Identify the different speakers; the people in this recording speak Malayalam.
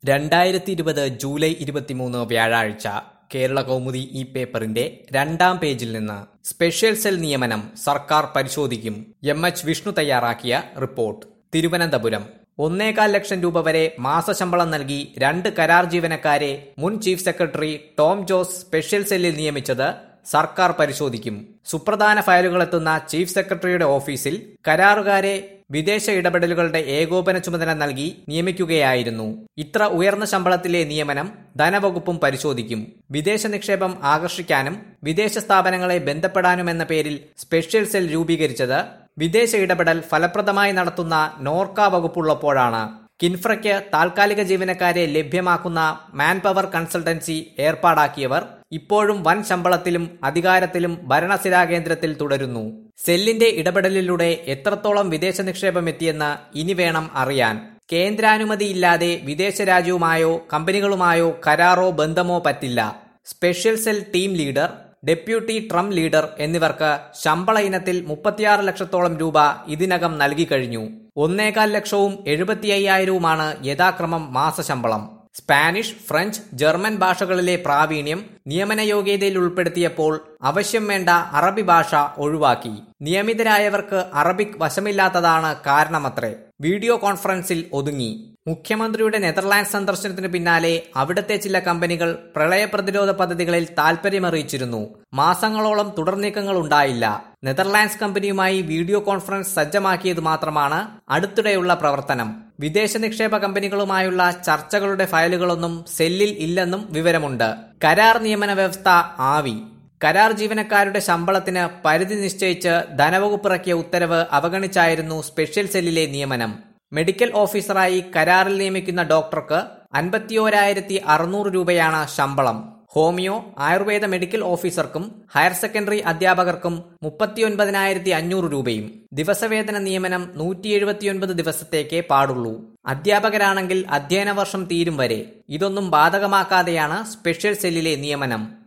Speaker 1: രണ്ടായിരത്തി ഇരുപത് ജൂലൈ ഇരുപത്തിമൂന്ന് വ്യാഴാഴ്ച കേരള കൗമുദി ഈ പേപ്പറിന്റെ രണ്ടാം പേജിൽ നിന്ന് സ്പെഷ്യൽ സെൽ നിയമനം സർക്കാർ പരിശോധിക്കും എം എച്ച് വിഷ്ണു തയ്യാറാക്കിയ റിപ്പോർട്ട് തിരുവനന്തപുരം ഒന്നേകാൽ ലക്ഷം രൂപ വരെ മാസശമ്പളം നൽകി രണ്ട് കരാർ ജീവനക്കാരെ മുൻ chief secretary Tom Jose special സെല്ലിൽ നിയമിച്ചത് സർക്കാർ പരിശോധിക്കും സുപ്രധാന ഫയലുകളെത്തുന്ന ചീഫ് സെക്രട്ടറിയുടെ ഓഫീസിൽ കരാറുകാരെ വിദേശ ഇടപെടലുകളുടെ ഏകോപന ചുമതല നൽകി നിയമിക്കുകയായിരുന്നു ഇത്ര ഉയർന്ന ശമ്പളത്തിലെ നിയമനം ധനവകുപ്പും പരിശോധിക്കും വിദേശ നിക്ഷേപം ആകർഷിക്കാനും വിദേശ സ്ഥാപനങ്ങളെ ബന്ധപ്പെടാനുമെന്ന പേരിൽ സ്പെഷ്യൽ സെൽ രൂപീകരിച്ചത് വിദേശ ഇടപെടൽ ഫലപ്രദമായി നടത്തുന്ന നോർക്ക വകുപ്പുള്ളപ്പോഴാണ് കിൻഫ്രയ്ക്ക് താൽക്കാലിക ജീവനക്കാരെ ലഭ്യമാക്കുന്ന മാൻ പവർ കൺസൾട്ടൻസി ഏർപ്പാടാക്കിയവർ ഇപ്പോഴും വൻ ശമ്പളത്തിലും അധികാരത്തിലും ഭരണസിരാ കേന്ദ്രത്തിൽ തുടരുന്നു സെല്ലിന്റെ ഇടപെടലിലൂടെ എത്രത്തോളം വിദേശ നിക്ഷേപം എത്തിയെന്ന് ഇനി വേണം അറിയാൻ കേന്ദ്രാനുമതിയില്ലാതെ വിദേശ രാജ്യവുമായോ കമ്പനികളുമായോ കരാറോ ബന്ധമോ പറ്റില്ല special cell team leader deputy ട്രം ലീഡർ എന്നിവർക്ക് ശമ്പള ഇനത്തിൽ മുപ്പത്തിയാറ് ലക്ഷത്തോളം രൂപ ഇതിനകം നൽകി കഴിഞ്ഞു ഒന്നേകാൽ ലക്ഷവും എഴുപത്തി അയ്യായിരവുമാണ് യഥാക്രമം മാസശമ്പളം സ്പാനിഷ് ഫ്രഞ്ച് ജർമ്മൻ ഭാഷകളിലെ പ്രാവീണ്യം നിയമന യോഗ്യതയിൽ ഉൾപ്പെടുത്തിയപ്പോൾ ആവശ്യം വേണ്ട അറബി ഭാഷ ഒഴിവാക്കി നിയമിതരായവർക്ക് അറബിക് വശമില്ലാത്തതാണ് കാരണമത്രേ വീഡിയോ കോൺഫറൻസിൽ ഒതുങ്ങി മുഖ്യമന്ത്രിയുടെ നെതർലാൻഡ് സന്ദർശനത്തിന് പിന്നാലെ അവിടുത്തെ ചില കമ്പനികൾ പ്രളയ പ്രതിരോധ പദ്ധതികളിൽ താൽപര്യമറിയിച്ചിരുന്നു മാസങ്ങളോളം തുടർനീക്കങ്ങൾ ഉണ്ടായില്ല നെതർലാൻഡ്സ് കമ്പനിയുമായി വീഡിയോ കോൺഫറൻസ് സജ്ജമാക്കിയത് മാത്രമാണ് അടുത്തിടെയുള്ള പ്രവർത്തനം വിദേശ നിക്ഷേപ കമ്പനികളുമായുള്ള ചർച്ചകളുടെ ഫയലുകളൊന്നും സെല്ലിൽ ഇല്ലെന്നും വിവരമുണ്ട് കരാർ നിയമന വ്യവസ്ഥ ആവി കരാർ ജീവനക്കാരുടെ ശമ്പളത്തിന് പരിധി നിശ്ചയിച്ച് ധനവകുപ്പ് ഇറക്കിയ ഉത്തരവ് അവഗണിച്ചായിരുന്നു സ്പെഷ്യൽ സെല്ലിലെ നിയമനം മെഡിക്കൽ ഓഫീസറായി കരാറിൽ നിയമിക്കുന്ന ഡോക്ടർക്ക് അൻപത്തിയോരായിരത്തി അറുന്നൂറ് രൂപയാണ് ശമ്പളം ഹോമിയോ ആയുർവേദ മെഡിക്കൽ ഓഫീസർക്കും ഹയർ സെക്കൻഡറി അധ്യാപകർക്കും മുപ്പത്തിയൊൻപതിനായിരത്തി അഞ്ഞൂറ് രൂപയും ദിവസവേതന നിയമനം നൂറ്റി എഴുപത്തിയൊൻപത് ദിവസത്തേക്കേ പാടുള്ളൂ അധ്യാപകരാണെങ്കിൽ അധ്യയന വർഷം തീരും വരെ ഇതൊന്നും ബാധകമാക്കാതെയാണ് സ്പെഷ്യൽ സെല്ലിലെ നിയമനം